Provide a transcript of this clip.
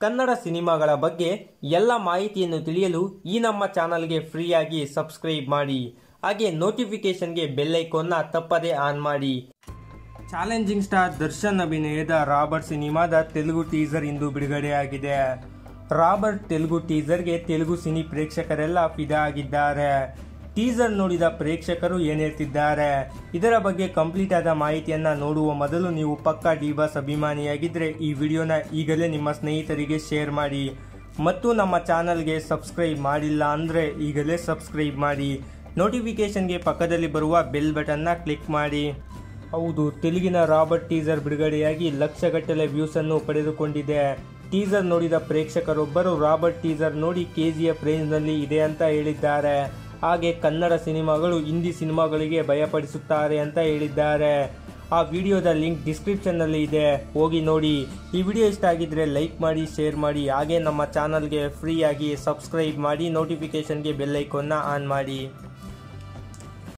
ಕನ್ನಡ ಸಿನಿಮಾಗಳ ಬಗ್ಗೆ ಎಲ್ಲ ಮಾಹಿತಿಯನ್ನು ತಿಳಿಯಲು ಈ ನಮ್ಮ ಚಾನಲ್ಗೆ ಫ್ರೀಯಾಗಿ ಸಬ್ಸ್ಕ್ರೈಬ್ ಮಾಡಿ ಹಾಗೆ ನೋಟಿಫಿಕೇಶನ್ಗೆ ಬೆಲ್ ಐಕಾನ್ನ ತಪ್ಪದೇ ಆನ್ ಮಾಡಿ ಚಾಲೆಂಜಿಂಗ್ ಸ್ಟಾರ್ ದರ್ಶನ್ ಅಭಿನಯದ ರಾಬರ್ಟ್ ಸಿನಿಮಾದ ತೆಲುಗು ಟೀಸರ್ ಇಂದು ಬಿಡುಗಡೆಯಾಗಿದೆ ರಾಬರ್ಟ್ ತೆಲುಗು ಟೀಸರ್ಗೆ ತೆಲುಗು ಸಿನಿ ಪ್ರೇಕ್ಷಕರೆಲ್ಲ ಫಿದಾ ಆಗಿದ್ದಾರೆ ಟೀಸರ್ ನೋಡಿದ ಪ್ರೇಕ್ಷಕರು ಏನ್ ಹೇಳ್ತಿದ್ದಾರೆ ಇದರ ಬಗ್ಗೆ ಕಂಪ್ಲೀಟ್ ಆದ ಮಾಹಿತಿಯನ್ನ ನೋಡುವ ಮೊದಲು ನೀವು ಪಕ್ಕಾ ಡಿಬಾಸ್ ಅಭಿಮಾನಿಯಾಗಿದ್ರೆ ಈ ವಿಡಿಯೋನ ಈಗಲೇ ನಿಮ್ಮ ಸ್ನೇಹಿತರಿಗೆ ಶೇರ್ ಮಾಡಿ ಮತ್ತು ನಮ್ಮ ಚಾನಲ್ಗೆ ಸಬ್ಸ್ಕ್ರೈಬ್ ಮಾಡಿಲ್ಲ ಅಂದ್ರೆ ಈಗಲೇ ಸಬ್ಸ್ಕ್ರೈಬ್ ಮಾಡಿ ನೋಟಿಫಿಕೇಶನ್ಗೆ ಪಕ್ಕದಲ್ಲಿ ಬರುವ ಬೆಲ್ ಬಟನ್ನ ಕ್ಲಿಕ್ ಮಾಡಿ ಹೌದು ತೆಲುಗಿನ ರಾಬರ್ಟ್ ಟೀಸರ್ ಬಿಡುಗಡೆಯಾಗಿ ಲಕ್ಷಗಟ್ಟಲೆ ವ್ಯೂಸ್ ಅನ್ನು ಪಡೆದುಕೊಂಡಿದೆ ಟೀಸರ್ ನೋಡಿದ ಪ್ರೇಕ್ಷಕರೊಬ್ಬರು ರಾಬರ್ಟ್ ಟೀಸರ್ ನೋಡಿ ಕೆಜಿಎಫ್ ರೇಂಜ್ ನಲ್ಲಿ ಇದೆ ಅಂತ ಹೇಳಿದ್ದಾರೆ ಹಾಗೆ ಕನ್ನಡ ಸಿನಿಮಾಗಳು ಹಿಂದಿ ಸಿನಿಮಾಗಳಿಗೆ ಭಯಪಡಿಸುತ್ತಾರೆ ಅಂತ ಹೇಳಿದ್ದಾರೆ ಆ ವಿಡಿಯೋದ ಲಿಂಕ್ ಡಿಸ್ಕ್ರಿಪ್ಷನ್ ನಲ್ಲಿ ಇದೆ ಹೋಗಿ ನೋಡಿ ಈ ವಿಡಿಯೋ ಇಷ್ಟ ಆಗಿದ್ರೆ ಲೈಕ್ ಮಾಡಿ ಶೇರ್ ಮಾಡಿ ಹಾಗೆ ನಮ್ಮ ಚಾನಲ್ಗೆ ಫ್ರೀಯಾಗಿ ಸಬ್ಸ್ಕ್ರೈಬ್ ಮಾಡಿ ನೋಟಿಫಿಕೇಶನ್ಗೆ ಬೆಲ್ ಐಕಾನ್ನ ಆನ್ ಮಾಡಿ